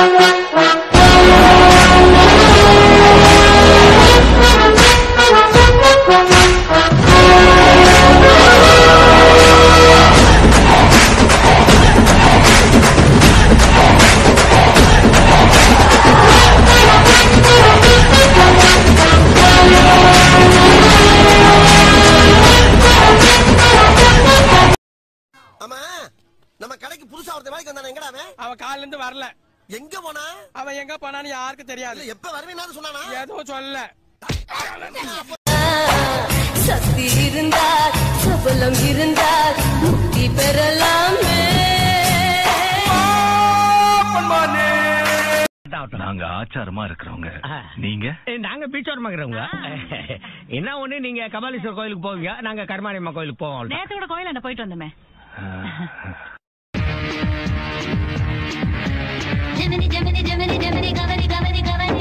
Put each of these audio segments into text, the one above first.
ஆமா நம்ம கடைக்கு புதுசா ஒருத்த வேலைக்கு வந்தானே எங்கடா அவன் அவன் காலைல இருந்து வரல எங்க போனா அவன் எங்க போனான்னு யாருக்கும் தெரியாது இல்ல எப்ப வருவேன்னு சொன்னானா எதுவும் சொல்லல சக்தி இருந்தால் சபலம் இருந்தால் முக்தி பெறலாமே நாங்க ஆச்சாரமா இருக்கிறவங்க நீங்க நாங்க பீச்சோரமா இருக்கிறவங்க என்ன ஒண்ணு நீங்க கபாலீஸ்வரர் கோயிலுக்கு போவீங்க நாங்க கருமாரியம்மா கோயிலுக்கு போவோம் நேத்து கூட கோயில் என்ன போயிட்டு வந்தோமே ஜெமினி ஜெமினி ஜெமினி ஜெமினி கவனி கவனி கவனி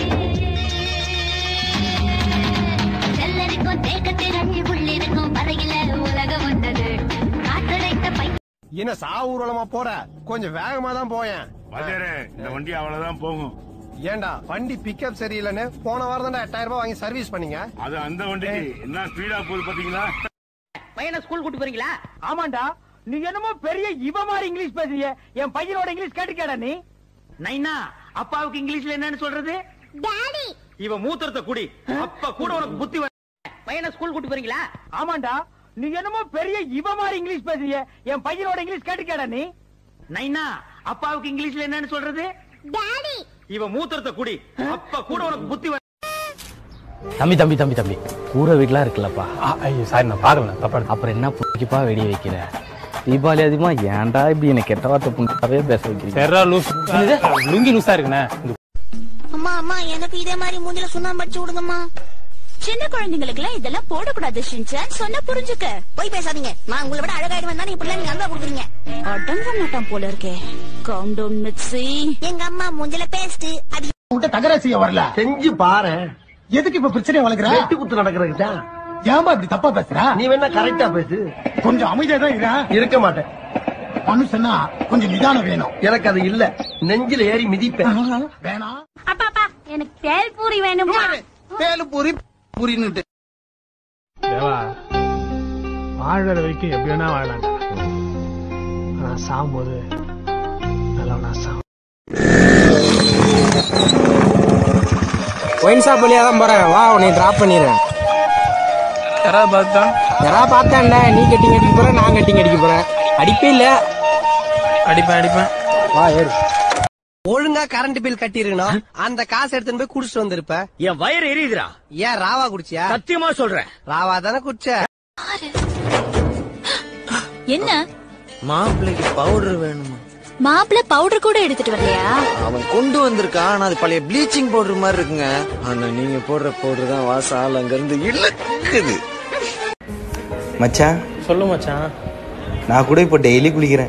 செல்லரிக்கும் தேக்கத்திரஞ்சி உள்ளிருக்கும் பறகில உலகம் வந்தது காற்றடைத்த பை என்ன சா ஊர்வலமா போற கொஞ்சம் வேகமா தான் போயேன் வாத்தியாரே இந்த வண்டி அவ்வளவுதான் போகும் ஏன்டா வண்டி பிக்கப் சரியில்லைன்னு போன வாரம் தான் எட்டாயிரம் ரூபாய் வாங்கி சர்வீஸ் பண்ணீங்க அது அந்த வண்டிக்கு என்ன ஸ்பீடா போகுது பாத்தீங்களா பையனை ஸ்கூல் கூட்டு போறீங்களா ஆமாண்டா நீ என்னமோ பெரிய இவ மாதிரி இங்கிலீஷ் பேசுறிய என் பையனோட இங்கிலீஷ் கேட்டுக்கேடா நீ நைனா அப்பாவுக்கு இங்கிலீஷ்ல என்னன்னு சொல்றது டாடி இவ மூத்திரத்தை குடி அப்ப கூட உனக்கு புத்தி வரும். பையனை ஸ்கூல் கூட்டு போறீங்களா ஆமாண்டா நீ என்னமோ பெரிய இவ மாதிரி இங்கிலீஷ் பேசுறிய என் பையனோட இங்கிலீஷ் கேட்டுக்கேடா நீ நைனா அப்பாவுக்கு இங்கிலீஷ்ல என்னன்னு சொல்றது டாடி இவ மூத்திரத்தை குடி அப்ப கூட உனக்கு புத்தி வரும். தம்பி தம்பி தம்பி தம்பி கூரை வீட்டுலாம் இருக்குல்லப்பா ஐயோ சாரி நான் பாக்கல தப்பா அப்புறம் என்ன புடிப்பா வெடி வைக்கிற தீபாவளி அதிகமா ஏன்டா இப்படி என்ன கெட்ட வார்த்தை புண்டாவே பேச வைக்கிறீங்க சரிடா லூஸ் லுங்கி லூசா இருக்குண்ணே அம்மா அம்மா எனக்கு இதே மாதிரி மூஞ்சில சுண்ணாம்பு அடிச்சு விடுங்கம்மா சின்ன குழந்தைங்களுக்கு எல்லாம் இதெல்லாம் போடக்கூடாது ஷின்சான் சொன்னா புரிஞ்சுக்க போய் பேசாதீங்க நான் உங்களை விட அழகாயிடுவேன் தான் இப்படி நீங்க அன்பா கொடுக்குறீங்க அடங்க மாட்டான் போல இருக்கே காம் டவுன் மிட்ஸி எங்க அம்மா மூஞ்சில பேஸ்ட் அது உன்கிட்ட தகராறு செய்ய வரல செஞ்சு பாரு எதுக்கு இப்ப பிரச்சனை வளர்க்குற வெட்டு குத்து நடக்கிறதுக்கு தான் ஏன்பா இப்படி தப்பா பேசுற நீ வேணா கரெக்டா பேசு கொஞ்சம் அமைதியா தான் இரு இருக்க மாட்டேன் மனுஷனா கொஞ்சம் நிதானம் வேணும் எனக்கு அது இல்ல நெஞ்சில ஏறி மிதிப்பேன் வேணாம் அப்பா அப்பா எனக்கு தேல் பூரி வேணுமா பேலு பூரி பூரின்னுட்டு வாழ்ற வரைக்கும் எப்படி வேணா வாழலாம்டா ஆனா சாகும்போது நல்லவனா சாகும் ஒயின் ஷாப் வழியா தான் போறேன் வா உன்னை டிராப் பண்ணிடுறேன் யாராவது பார்த்தா யாராவது பார்த்தான்டா நீ கட்டிங் அடிக்க போற நான் கட்டிங் அடிக்க போறேன் அடிப்பே இல்ல அடிப்பேன் அடிப்பேன் வா ஏறு ஒழுங்கா கரண்ட் பில் கட்டிருக்கணும் அந்த காசு எடுத்துன்னு போய் குடிச்சிட்டு வந்திருப்ப என் வயிறு எரியுதுடா ஏன் ராவா குடிச்சியா சத்தியமா சொல்றேன் ராவா தானே குடிச்ச என்ன மாப்பிள்ளைக்கு பவுடர் வேணுமா மாப்பிள்ள பவுடர் கூட எடுத்துட்டு வரலையா அவன் கொண்டு வந்திருக்கான் ஆனா அது பழைய ப்ளீச்சிங் பவுடர் மாதிரி இருக்குங்க ஆனா நீங்க போடுற பவுடர் தான் வாசம் ஆள் அங்க இருந்து இழுக்குது மச்சான் சொல்லு மச்சான் நான் கூட இப்போ டெய்லி குளிக்கிறேன்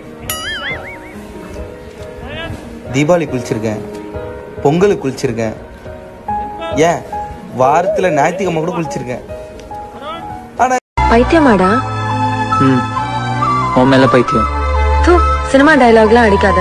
தீபாவளி குளிச்சிருக்கேன் பொங்கலுக்கு குளிச்சிருக்கேன் ஏன் வாரத்துல ஞாயிற்றுக்கிழமை கூட குளிச்சிருக்கேன் பைத்தியமாடா ம் உன் மேல பைத்தியம் தூ சினிமா டயலாக்லாம் அடிக்காத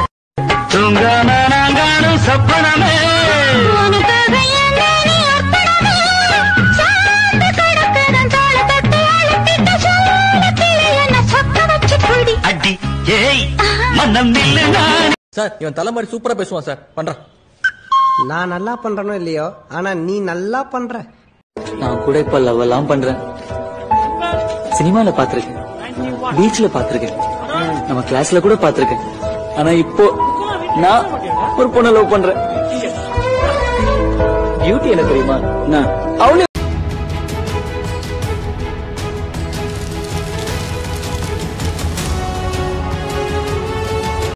அடி ஏய் மன்னம் சார் இவன் தலைமாரி சூப்பரா பேசுவான் சார் பண்றான் நான் நல்லா பண்றனோ இல்லையோ ஆனா நீ நல்லா பண்ற நான் கூட இப்ப லவ் எல்லாம் பண்றேன் சினிமால பாத்திருக்கேன் பீச்ல பாத்திருக்கேன் நம்ம கிளாஸ்ல கூட பாத்திருக்கேன் ஆனா இப்போ நான் ஒரு பொண்ணை லவ் பண்றேன் பியூட்டி என்ன தெரியுமா நான் அவளே